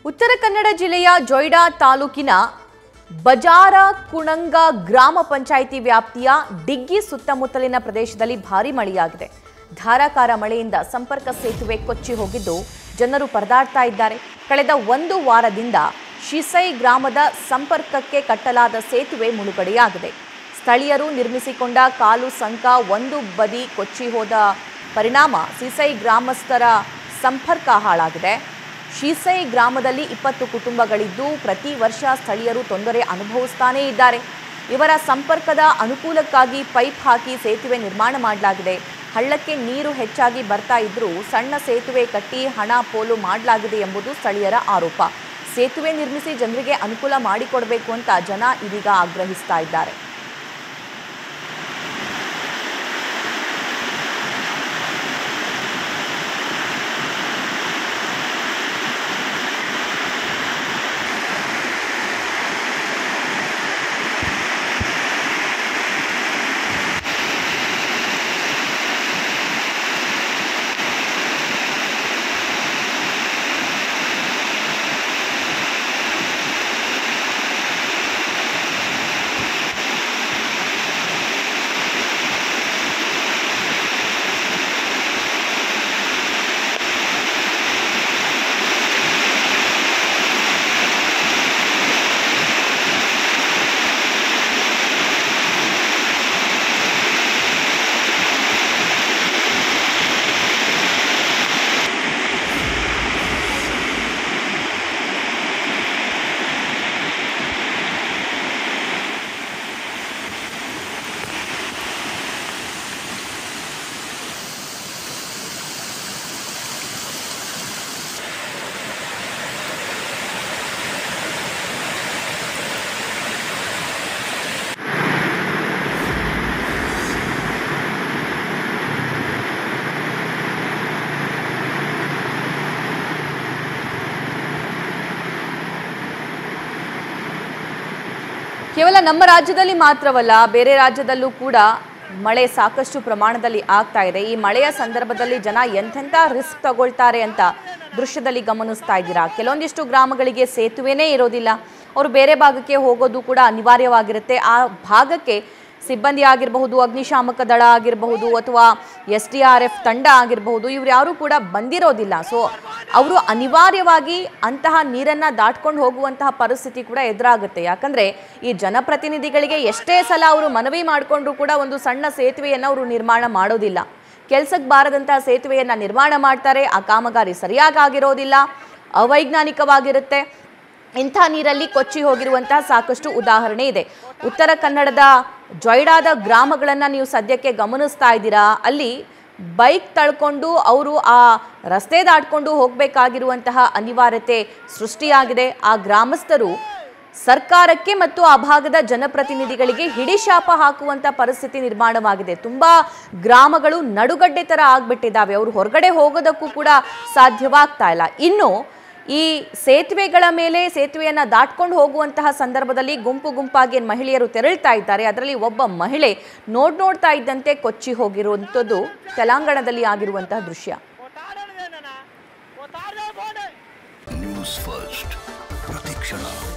ಉತ್ತರ ಕನ್ನಡ ಜಿಲ್ಲೆಯ ಜೊಯ್ಡಾ ತಾಲೂಕಿನ ಬಜಾರ ಕುಣಂಗ ಗ್ರಾಮ ಪಂಚಾಯಿತಿ ವ್ಯಾಪ್ತಿಯ ಡಿಗ್ಗಿ ಸುತ್ತಮುತ್ತಲಿನ ಪ್ರದೇಶದಲ್ಲಿ ಭಾರಿ ಮಳೆಯಾಗಿದೆ ಧಾರಾಕಾರ ಮಳೆಯಿಂದ ಸಂಪರ್ಕ ಸೇತುವೆ ಕೊಚ್ಚಿ ಹೋಗಿದ್ದು ಜನರು ಪರದಾಡ್ತಾ ಇದ್ದಾರೆ ಕಳೆದ ಒಂದು ವಾರದಿಂದ ಶಿಸೈ ಗ್ರಾಮದ ಸಂಪರ್ಕಕ್ಕೆ ಕಟ್ಟಲಾದ ಸೇತುವೆ ಮುಳುಗಡೆಯಾಗಿದೆ ಸ್ಥಳೀಯರು ನಿರ್ಮಿಸಿಕೊಂಡ ಕಾಲು ಸಂಕ ಒಂದು ಬದಿ ಕೊಚ್ಚಿ ಹೋದ ಪರಿಣಾಮ ಸಿಸೈ ಗ್ರಾಮಸ್ಥರ ಸಂಪರ್ಕ ಹಾಳಾಗಿದೆ ಶೀಸೈ ಗ್ರಾಮದಲ್ಲಿ ಇಪ್ಪತ್ತು ಕುಟುಂಬಗಳಿದ್ದು ಪ್ರತಿ ವರ್ಷ ಸ್ಥಳೀಯರು ತೊಂದರೆ ಅನುಭವಿಸ್ತಾನೇ ಇದ್ದಾರೆ ಇವರ ಸಂಪರ್ಕದ ಅನುಕೂಲಕ್ಕಾಗಿ ಪೈಪ್ ಹಾಕಿ ಸೇತುವೆ ನಿರ್ಮಾಣ ಮಾಡಲಾಗಿದೆ ಹಳ್ಳಕ್ಕೆ ನೀರು ಹೆಚ್ಚಾಗಿ ಬರ್ತಾ ಇದ್ರೂ ಸಣ್ಣ ಸೇತುವೆ ಕಟ್ಟಿ ಹಣ ಪೋಲು ಮಾಡಲಾಗಿದೆ ಎಂಬುದು ಸ್ಥಳೀಯರ ಆರೋಪ ಸೇತುವೆ ನಿರ್ಮಿಸಿ ಜನರಿಗೆ ಅನುಕೂಲ ಮಾಡಿಕೊಡಬೇಕು ಅಂತ ಜನ ಇದೀಗ ಆಗ್ರಹಿಸ್ತಾ ಇದ್ದಾರೆ ಕೇವಲ ನಮ್ಮ ರಾಜ್ಯದಲ್ಲಿ ಮಾತ್ರವಲ್ಲ ಬೇರೆ ರಾಜ್ಯದಲ್ಲೂ ಕೂಡ ಮಳೆ ಸಾಕಷ್ಟು ಪ್ರಮಾಣದಲ್ಲಿ ಆಗ್ತಾ ಇದೆ ಈ ಮಳೆಯ ಸಂದರ್ಭದಲ್ಲಿ ಜನ ಎಂತೆಂಥ ರಿಸ್ಕ್ ತಗೊಳ್ತಾರೆ ಅಂತ ದೃಶ್ಯದಲ್ಲಿ ಗಮನಿಸ್ತಾ ಇದ್ದೀರಾ ಕೆಲವೊಂದಿಷ್ಟು ಗ್ರಾಮಗಳಿಗೆ ಸೇತುವೆನೇ ಇರೋದಿಲ್ಲ ಅವರು ಬೇರೆ ಭಾಗಕ್ಕೆ ಹೋಗೋದು ಕೂಡ ಅನಿವಾರ್ಯವಾಗಿರುತ್ತೆ ಆ ಭಾಗಕ್ಕೆ ಸಿಬ್ಬಂದಿ ಆಗಿರಬಹುದು ಅಗ್ನಿಶಾಮಕ ದಳ ಆಗಿರಬಹುದು ಅಥವಾ ಎಸ್ ಡಿ ಆರ್ ಎಫ್ ತಂಡ ಆಗಿರಬಹುದು ಇವ್ರು ಯಾರೂ ಕೂಡ ಬಂದಿರೋದಿಲ್ಲ ಸೊ ಅವರು ಅನಿವಾರ್ಯವಾಗಿ ಅಂತಹ ನೀರನ್ನು ದಾಟ್ಕೊಂಡು ಹೋಗುವಂತಹ ಪರಿಸ್ಥಿತಿ ಕೂಡ ಎದುರಾಗುತ್ತೆ ಯಾಕಂದರೆ ಈ ಜನಪ್ರತಿನಿಧಿಗಳಿಗೆ ಎಷ್ಟೇ ಸಲ ಅವರು ಮನವಿ ಮಾಡಿಕೊಂಡ್ರು ಕೂಡ ಒಂದು ಸಣ್ಣ ಸೇತುವೆಯನ್ನು ಅವರು ನಿರ್ಮಾಣ ಮಾಡೋದಿಲ್ಲ ಕೆಲ್ಸಕ್ಕೆ ಬಾರದಂತಹ ಸೇತುವೆಯನ್ನು ನಿರ್ಮಾಣ ಮಾಡ್ತಾರೆ ಆ ಕಾಮಗಾರಿ ಸರಿಯಾಗಿ ಆಗಿರೋದಿಲ್ಲ ಅವೈಜ್ಞಾನಿಕವಾಗಿರುತ್ತೆ ಇಂಥ ನೀರಲ್ಲಿ ಕೊಚ್ಚಿ ಹೋಗಿರುವಂತಹ ಸಾಕಷ್ಟು ಉದಾಹರಣೆ ಇದೆ ಉತ್ತರ ಕನ್ನಡದ ಜೊಯ್ಡಾದ ಗ್ರಾಮಗಳನ್ನು ನೀವು ಸದ್ಯಕ್ಕೆ ಗಮನಿಸ್ತಾ ಇದ್ದೀರಾ ಅಲ್ಲಿ ಬೈಕ್ ತಳ್ಕೊಂಡು ಅವರು ಆ ರಸ್ತೆ ದಾಟ್ಕೊಂಡು ಹೋಗಬೇಕಾಗಿರುವಂತಹ ಅನಿವಾರ್ಯತೆ ಸೃಷ್ಟಿಯಾಗಿದೆ ಆ ಗ್ರಾಮಸ್ಥರು ಸರ್ಕಾರಕ್ಕೆ ಮತ್ತು ಆ ಭಾಗದ ಜನಪ್ರತಿನಿಧಿಗಳಿಗೆ ಹಿಡಿಶಾಪ ಹಾಕುವಂತ ಪರಿಸ್ಥಿತಿ ನಿರ್ಮಾಣವಾಗಿದೆ ತುಂಬಾ ಗ್ರಾಮಗಳು ನಡುಗಡ್ಡೆ ತರ ಆಗ್ಬಿಟ್ಟಿದ್ದಾವೆ ಅವರು ಹೊರಗಡೆ ಹೋಗೋದಕ್ಕೂ ಕೂಡ ಸಾಧ್ಯವಾಗ್ತಾ ಇಲ್ಲ ಇನ್ನು ಈ ಸೇತುವೆಗಳ ಮೇಲೆ ಸೇತುವೆಯನ್ನ ದಾಟ್ಕೊಂಡು ಹೋಗುವಂತಹ ಸಂದರ್ಭದಲ್ಲಿ ಗುಂಪು ಗುಂಪಾಗಿ ಏನ್ ಮಹಿಳೆಯರು ತೆರಳ್ತಾ ಇದ್ದಾರೆ ಅದರಲ್ಲಿ ಒಬ್ಬ ಮಹಿಳೆ ನೋಡ್ ನೋಡ್ತಾ ಇದ್ದಂತೆ ಕೊಚ್ಚಿ ಹೋಗಿರುವಂಥದ್ದು ತೆಲಂಗಾಣದಲ್ಲಿ ಆಗಿರುವಂತಹ ದೃಶ್ಯ ನ್ಯೂಸ್ ಫಸ್ಟ್ ಪ್ರತಿಕ್ಷಣ